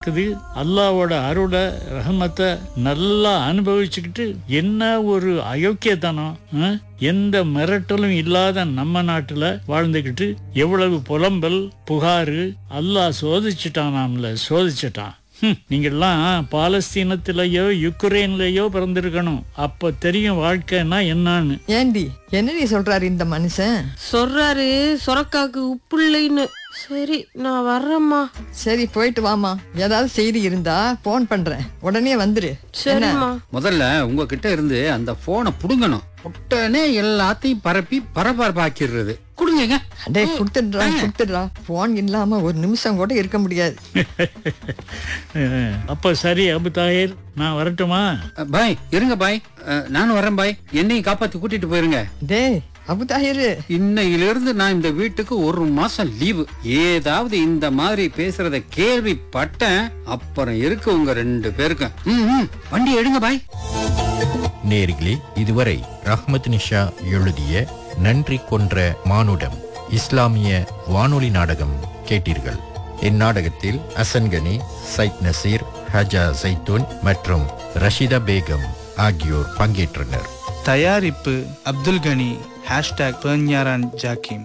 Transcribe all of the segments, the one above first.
நடக்குது அல்லாவோட அருளை ரஹமத்தை நல்லா அனுபவிச்சுக்கிட்டு என்ன ஒரு அயோக்கியத்தனம் ஆ? எந்த மிரட்டலும் இல்லாத நம்ம நாட்டுல வாழ்ந்துக்கிட்டு எவ்வளவு புலம்பல் புகாரு அல்லாஹ் சோதிச்சுட்டான் நாமல சோதிச்சுட்டான் ஹம், நீங்கெல்லாம் பாலஸ்தீனத்திலேயோ யுக்ரைன்லயோ பிறந்திருக்கணும் அப்ப தெரியும் வாழ்க்கைன்னா என்னன்னு ஏண்டி என்னடி சொல்றாரு இந்த மனுஷன் சொல்றாரு சொரக்காக்கு உப்பு இல்லைன்னு சரி நான் வர்றேம்மா சரி போயிட்டு வாமா ஏதாவது செய்தி இருந்தா போன் பண்றேன் உடனே வந்துரு சரிம்மா முதல்ல உங்ககிட்ட இருந்து அந்த போனை புடுங்கணும் உடனே எல்லாத்தையும் பரப்பி பரபரப்பாக்கிடுறது கொடுங்க அடே கொடுத்துடுறா கொடுத்துடுறா போன் இல்லாம ஒரு நிமிஷம் கூட இருக்க முடியாது அஹ், அப்ப சரி அபு தாயிர் நான் வரட்டுமா பாய் இருங்க பாய் அஹ், நானும் வரேன் பாய் என்னையும் காப்பாத்தி கூட்டிட்டு போயிருங்க டேய் அபுதாயிரு இன்னையிலிருந்து நான் இந்த வீட்டுக்கு ஒரு மாசம் லீவு ஏதாவது இந்த மாதிரி பேசுறத கேள்விப்பட்டேன் அப்புறம் இருக்கு உங்க ரெண்டு பேருக்கும் ம், ம். வண்டி எடுங்க பாய் நேர்களே இதுவரை ரஹ்மத் நிஷா எழுதிய நன்றி கொன்ற மானுடம் இஸ்லாமிய வானொலி நாடகம் கேட்டீர்கள் இந்நாடகத்தில் அசன்கனி சைத் நசீர் ஹஜா சைத்தூன் மற்றும் ரஷிதா பேகம் ஆகியோர் பங்கேற்றனர் தயாரிப்பு அப்துல் கனி ஹேஷ்டாக் பெர்ஞாரான் ஜாக்கிம்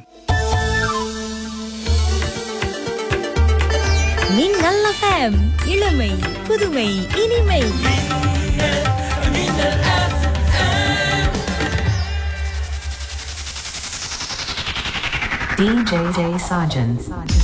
மின்னல் எஃப்எம் இளமை புதுமை இனிமை DJ Sajan.